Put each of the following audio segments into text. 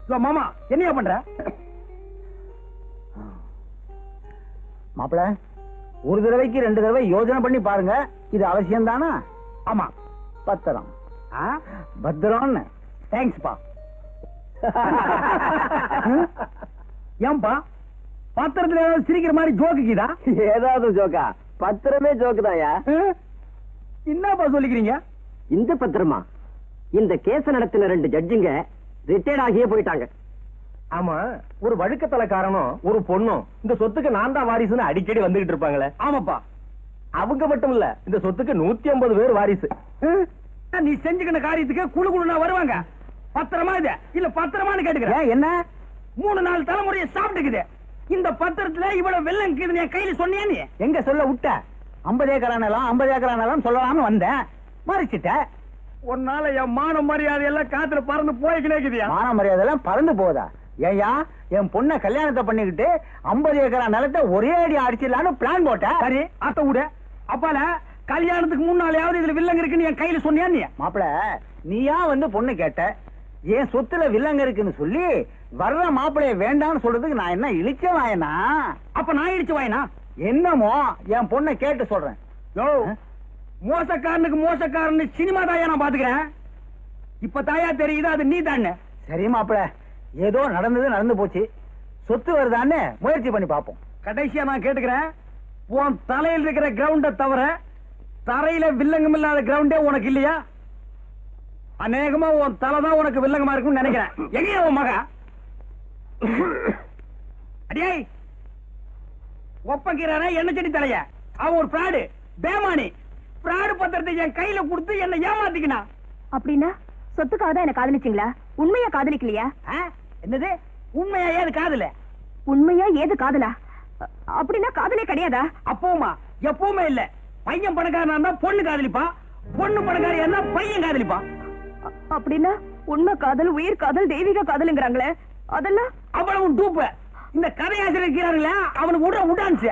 யோ மாமா என்னையா பண்ற மாப்பிள ஒரு தடவைக்கு ரெண்டு தடவை யோசனை பண்ணி பாருங்க இது அவசியம் தானா ஆமா பத்திரம் ஆ பத்திரம்னு தேங்க்ஸ்ப்பா ஏன்பா பத்திரத்துல ஏதாவது சிரிக்கிற மாதிரி ஜோக்குக்குதா ஏதாவது ஜோக்கா பத்திரமே ஜோக்கு தாயா என்னப்பா சொல்லிக்கிறீங்க இந்த பத்திரமா இந்த கேச நடத்தின ரெண்டு ஜட்ஜுங்க ரிட்டையர்ட் ஆகியே போயிட்டாங்க ஆமா ஒரு வழுக்கத்தலைக்காரனும் ஒரு பொண்ணும் இந்த சொத்துக்கு நான் தான் வாரிசுன்னு அடிக்கடி வந்துகிட்டு இருப்பாங்களே ஆமாப்பா அவங்க மட்டும் இல்ல இந்த சொத்துக்கு நூத்தி ஐம்பது பேர் வாரிசு நீ செஞ்சுக்கின காரியத்துக்கு குழு குழுனா வருவாங்க பத்திரமா இது இல்ல பத்திரமான்னு கேட்டுக்கிறேன் என்ன மூணு நாலு தலைமுறையை சாப்பிட்டுக்குது இந்த பத்திரத்துல இவ்வளவு வெள்ளம் இருக்குது என் கையில சொன்னியா நீ எங்க சொல்ல விட்ட ஐம்பது ஏக்கரா நிலம் ஐம்பது ஏக்கரா நிலம் சொல்லலாம்னு வந்தேன் மறைச்சிட்ட ஒரு நாள் என் மான மரியாதை எல்லாம் காத்துல பறந்து போய்க்கினே இருக்குதியா மான மரியாதை எல்லாம் பறந்து போதா ஏயா என் பொண்ண கல்யாணத்தை பண்ணிக்கிட்டு ஐம்பது ஏக்கரா நிலத்தை ஒரே அடி அடிச்சிடலான்னு பிளான் போட்டேன் சரி அத்த விட அப்பால கல்யாணத்துக்கு முன்னாலேயாவது இதுல வில்லங்க இருக்குன்னு என் கையில சொன்னியா நீ மாப்பிள நீயா வந்து பொண்ணு கேட்ட என் சொத்துல வில்லங்க இருக்குன்னு சொல்லி வர்ற மாப்பிளைய வேண்டாம்னு சொல்றதுக்கு நான் என்ன இழிச்ச வாயனா அப்ப நான் இடிச்சு வாயினா என்னமோ என் பொண்ணை கேட்டு சொல்றேன் யோ மோசக்காரனுக்கு மோசக்காரன்னு சினிமா தாயா நான் பாத்துக்கிறேன் இப்ப தாயா தெரியுது அது நீ தானே சரி மாப்பிள ஏதோ நடந்தது நடந்து போச்சு சொத்து வருதான்னு முயற்சி பண்ணி பார்ப்போம் கடைசியா நான் கேட்டுக்கிறேன் உன் தலையில் இருக்கிற கிரவுண்ட தவிர தரையில வில்லங்கம் இல்லாத கிரவுண்டே உனக்கு இல்லையா அநேகமா உன் தலை தான் உனக்கு வில்லங்கமா இருக்கும்னு நினைக்கிறேன் எங்க உன் மக அடியே ஒப்பங்கிறாரா என்ன செடி தலைய அவன் ஒரு பிராடு பேமானி பிராடு பத்திரத்தை என் கையில கொடுத்து என்ன ஏமாத்திக்கினா அப்படின்னா சொத்துக்காக தான் என்ன காதலிச்சீங்களா உண்மையா காதலிக்கலையா ஆ? என்னது உண்மையா ஏது காதுல உண்மையா ஏது காதலா அ- அப்படின்னா காதலே கிடையாதா அப்பவுமா எப்பவுமே இல்ல பையன் பணக்காரனா இருந்தா பொண்ணு காதலிப்பா பொண்ணு பணக்காரியா இருந்தா பையன் காதலிப்பா அ- அப்படின்னா உண்மை காதல் உயிர் காதல் தெய்வீக காதலுங்கிறாங்களே அதெல்லாம் அவ்வளவு டூப்பு இந்த கதையாசிரியர் இருக்கிறாருல்ல அவனுக்கு விட விடான்ச்சு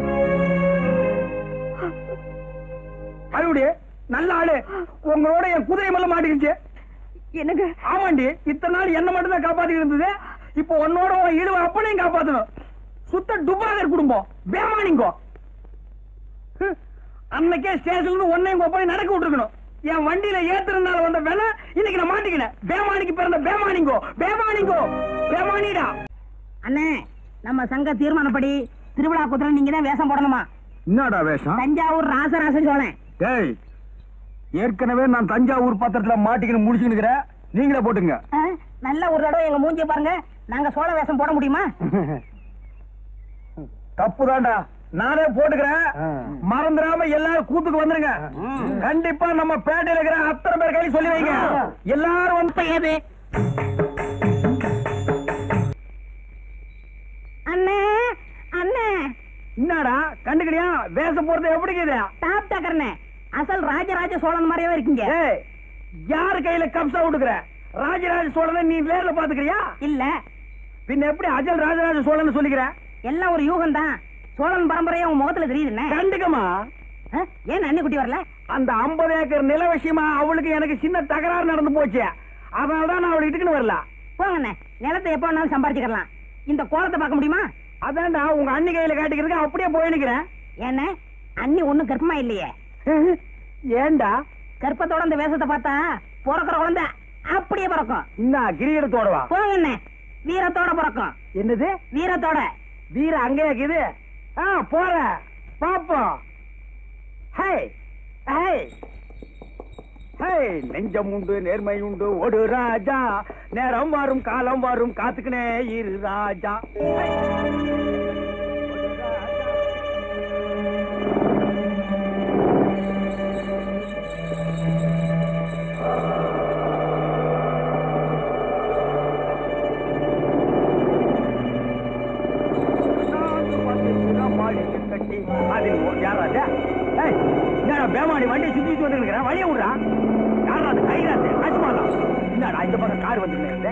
அழுவுடி நல்ல ஆளு உங்களோட என் குதிரை மேல மாட்டிக்கிச்சு என்னங்க ஆமாண்டி இத்தனை நாள் என்ன மட்டும் தான் காப்பாத்திட்டு இருந்தது இப்போ உன்னோட உன் இழுவ அப்பனையும் காப்பாத்தணும் சுத்த டுபாகர் குடும்பம் பேமானிங்கோ ஹம். அன்னைக்கே ஸ்டேஷன்ல ஒன்னையும் கொப்பனையும் நடக்க விட்டுருக்கணும் என் வண்டியில ஏத்துறதுனால வந்த வேலை இன்னைக்கு நான் மாட்டிக்கினேன் பேமானிக்கு பிறந்த பேமானிங்கோ பேமானிங்கோ பேமானிடா அண்ணே நம்ம சங்க தீர்மானப்படி திருவிழா குதிரை நீங்க தான் வேஷம் போடணுமா என்னடா வேஷம் தஞ்சாவூர் ராசராச சோழன் டேய் ஏற்கனவே நான் தஞ்சாவூர் பத்திரத்துல மாட்டிக்கின்னு முடிச்சுன்னு நீங்களே போட்டுங்க ஆ, நல்ல ஒரு தடவை எங்க மூஞ்சிய பாருங்க நாங்க சோழ வேஷம் போட முடியுமா தப்புதான்டா நானே போட்டுக்கிறேன் மறந்துடாம எல்லாரும் கூத்துக்கு வந்துருங்க கண்டிப்பா நம்ம பேட்டையில இருக்கிற அத்தனை பேர் கையில் சொல்லி வைங்க எல்லாரும் வந்து ஏது அண்ணே அண்ணே என்னடா கண்டுக்கிறியா வேஷம் போறது எப்படி இருக்குது டாப் டக்கர்னே அசல் ராஜராஜ சோழன் மாதிரியே இருக்கீங்க ஏய், யாரு கையில கப்சா விட்டுக்கிற ராஜராஜ சோழனை நீ நேர்ல பாத்துக்கிறியா இல்ல பின்ன எப்படி அஜல் ராஜராஜ சோழன் சொல்லிக்கிற எல்லாம் ஒரு யூகம் தான் சோழன் பரம்பரையா உங்க முகத்துல தெரியுதுண்ணே கண்டுக்கமா ஆ, ஏன் அண்ணி குட்டி வரல அந்த 50 ஏக்கர் நில விஷயமா அவளுக்கு எனக்கு சின்ன தகராறு நடந்து போச்சு அதனாலதான் நான் அவளை இட்டுக்குன்னு வரல போங்கண்ணே நிலத்தை எப்ப வேணாலும் சம்பாரிச்சுக்கலாம் இந்த கோலத்தை பார்க்க முடியுமா அதான்டா உங்க அண்ணி கையில காட்டிக்கிறதுக்கு அப்படியே போய் நிக்கிறேன் ஏண்ணே அண்ணி ஒண்ணும் கர்ப்பமா இல்லையே ஏன்டா கர்ப்பத்தோட அந்த வேஷத்தை பார்த்தா பிறக்கிற குழந்தை அப்படியே பிறக்கும் என்ன கிரீடத்தோடவா போங்கண்ணே வீரத்தோட பிறக்கும் என்னது வீரத்தோட வீர அங்கே இருக்குது ஆ போற பாப்போம் ஹே ஹே ஹே நெஞ்சம் உண்டு நேர்மை உண்டு ஒரு ராஜா நேரம் வரும் காலம் வரும் காத்துக்கினே இரு ராஜா ஹே. ஒரு ராஜா. நான்கு பத்து மாளிகை கட்டி அதில் ஒரு யாராவது ஏய், என்னடா பேமாடி வண்டியை சுத்தி வந்து இருக்கிறேன் வழிய விடுறா யாரா அது கைராத்து அஜ்மாலா என்னடா இந்த பக்கம் கார் வந்து நிறுத்து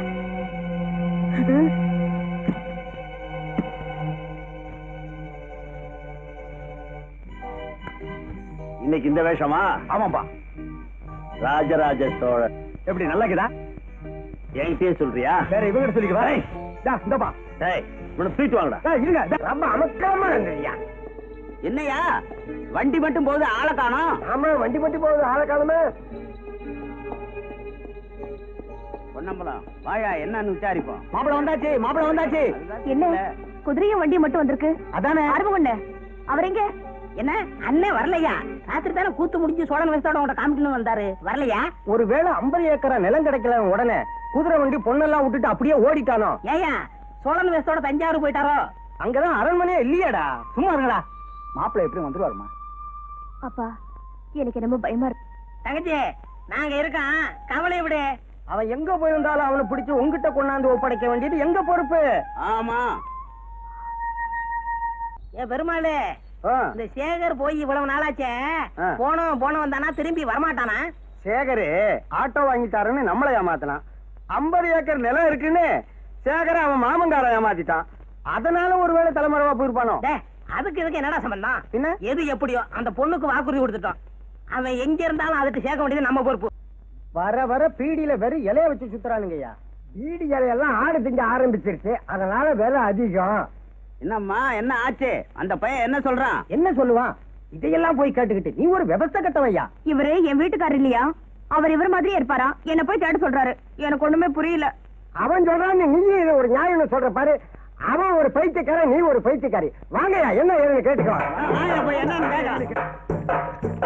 இன்னைக்கு இந்த வேஷமா ஆமாப்பா ராஜராஜ சோழன் எப்படி நல்லா இருக்குதா என்கிட்டயே சொல்றியா வேற இவங்க சொல்லிக்கவா இந்தப்பா டேய் இவனை தூக்கிட்டு வாங்கடா டேய், இருங்க ரொம்ப அமக்கமா இருங்கய்யா என்னையா வண்டி மட்டும் போகுது ஆளை காணோம் ஆமா வண்டி வண்டி போகுது ஆளை காலமே பொன்னம்பலம் வாயா என்னன்னு விசாரிப்போம் மாப்பிள வந்தாச்சு மாப்பிள வந்தாச்சு என்ன குதிரையும் வண்டியும் மட்டும் வந்திருக்கு அதானே ஆர்வம் அவர் எங்க என்ன அண்ணன் வரலையா ராத்திரி தானே கூத்து முடிஞ்சு சோழன் வயசோட உங்களை காமிக்கணும் வந்தாரு வரலையா ஒருவேளை ஐம்பது ஏக்கரா நிலம் கிடைக்கல உடனே குதிரை வண்டி பொண்ணெல்லாம் விட்டுட்டு அப்படியே ஓடிட்டானோ ஏயா சோழன் வயசோட தஞ்சாவூர் போயிட்டாரோ அங்கதான் அரண்மனையே இல்லையாடா சும்மா இருங்கடா மாப்பிள எப்படி வந்துருவாருமா அப்பா எனக்கு என்னமோ பயமா இருக்கு தங்கச்சி நாங்க இருக்கோம் கவலை விடு அவன் எங்க போயிருந்தாலும் அவனை பிடிச்சு உங்ககிட்ட கொண்டாந்து ஒப்படைக்க வேண்டியது எங்க பொறுப்பு ஆமா ஏ பெருமாளே ஆ, இந்த சேகர் போய் இவ்வளவு நாளாச்சே ஆ. போனோம் போன வந்தானா திரும்பி வரமாட்டானா சேகரு ஆட்டோ வாங்கிட்டாருன்னு நம்மளை ஏமாத்தினான் ஐம்பது ஏக்கர் நிலம் இருக்குன்னு சேகர அவன் மாமங்கார ஏமாத்திட்டான் அதனால ஒருவேளை தலைமறைவா போயிருப்பானோ டே அதுக்கு இதுக்கு என்னடா சம்பந்தம் பின்ன எது எப்படியோ அந்த பொண்ணுக்கு வாக்குறுதி கொடுத்துட்டோம் அவன் எங்க இருந்தாலும் அதுக்கு சேர்க்க வேண்டியது நம்ம பொறுப்பு வர வர பீடியில வெறும் இலைய வச்சு சுத்துறானுங்கய்யா பீடி இலையெல்லாம் ஆடு திங்க ஆரம்பிச்சிருச்சு அதனால விலை அதிகம் என்னம்மா என்ன ஆச்சு அந்த பையன் என்ன சொல்றான் என்ன சொல்லுவான் இதையெல்லாம் போய் கேட்டுக்கிட்டு நீ ஒரு விவசாய கட்டவையா இவரு என் வீட்டுக்காரர் இல்லையா அவர் இவர் மாதிரியே இருப்பாரா என்ன போய் தேட சொல்றாரு எனக்கு ஒண்ணுமே புரியல அவன் சொல்றான் நீ இது ஒரு நியாயம்னு சொல்ற பாரு அவன் ஒரு பைத்தியக்காரன் நீ ஒரு பைத்தியக்காரி வாங்கய்யா என்ன ஏதுன்னு கேட்டுக்கோ வாயா போய் என்னன்னு கேட்க.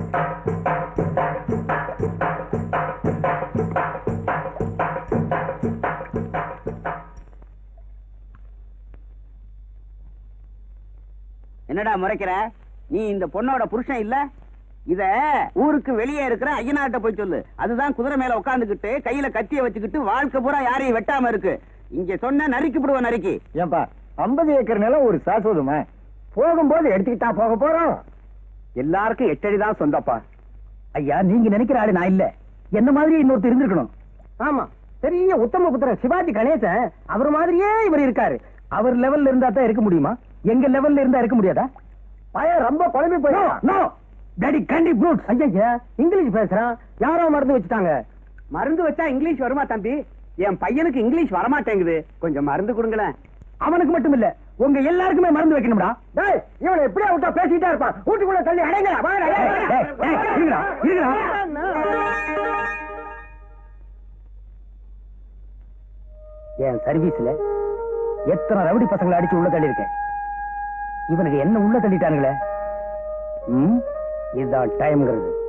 என்னடா முறைக்கிற நீ இந்த பொண்ணோட புருஷன் இல்ல இத ஊருக்கு வெளியே இருக்கிற ஐயனார்ட்ட போய் சொல்லு அதுதான் குதிரை மேல உட்காந்துக்கிட்டு கையில கத்திய வச்சுக்கிட்டு வாழ்க்கை பூரா யாரையும் வெட்டாம இருக்கு இங்க சொன்ன நறுக்கி விடுவோம் நறுக்கி ஏன்பா ஐம்பது ஏக்கர் நிலம் ஒரு சாஸ்வதமா போகும்போது எடுத்துக்கிட்டா போக போறோம் எல்லாருக்கும் எட்டடி தான் சொந்தப்பா ஐயா நீங்க நினைக்கிற ஆளு நான் இல்ல என்ன மாதிரி இன்னொருத்தர் இருந்திருக்கணும் ஆமா பெரிய உத்தம புத்திரன் சிவாஜி கணேசன் அவர் மாதிரியே இவர் இருக்காரு அவர் லெவல்ல இருந்தா தான் இருக்க முடியுமா எங்க லெவல்ல இருந்தா இருக்க முடியாதா பையன் ரொம்ப குழம்பி போய் நோ டாடி கண்டி ப்ரூட் ஐயா இங்கிலீஷ் பேசுறான் யாரோ மருந்து வச்சுட்டாங்க மருந்து வச்சா இங்கிலீஷ் வருமா தம்பி என் பையனுக்கு இங்கிலீஷ் வரமாட்டேங்குது கொஞ்சம் மருந்து கொடுங்களேன் அவனுக்கு மட்டும் இல்ல உங்க எல்லாருக்குமே மருந்து வைக்கணும்டா டேய் இவனை எப்படியா விட்டா பேசிட்டே இருப்பான் வீட்டுக்குள்ள தள்ளி அடைங்க வாடா, டேய், டேய், டேய், இருங்கடா, இருங்கடா. என் சர்வீஸ்ல எத்தனை ரவுடி பசங்களை அடிச்சு உள்ள தள்ளி இருக்கேன் இவனுக்கு என்ன உள்ள தள்ளிட்டானுங்களே ம் இதுதான் டைம்ங்கிறது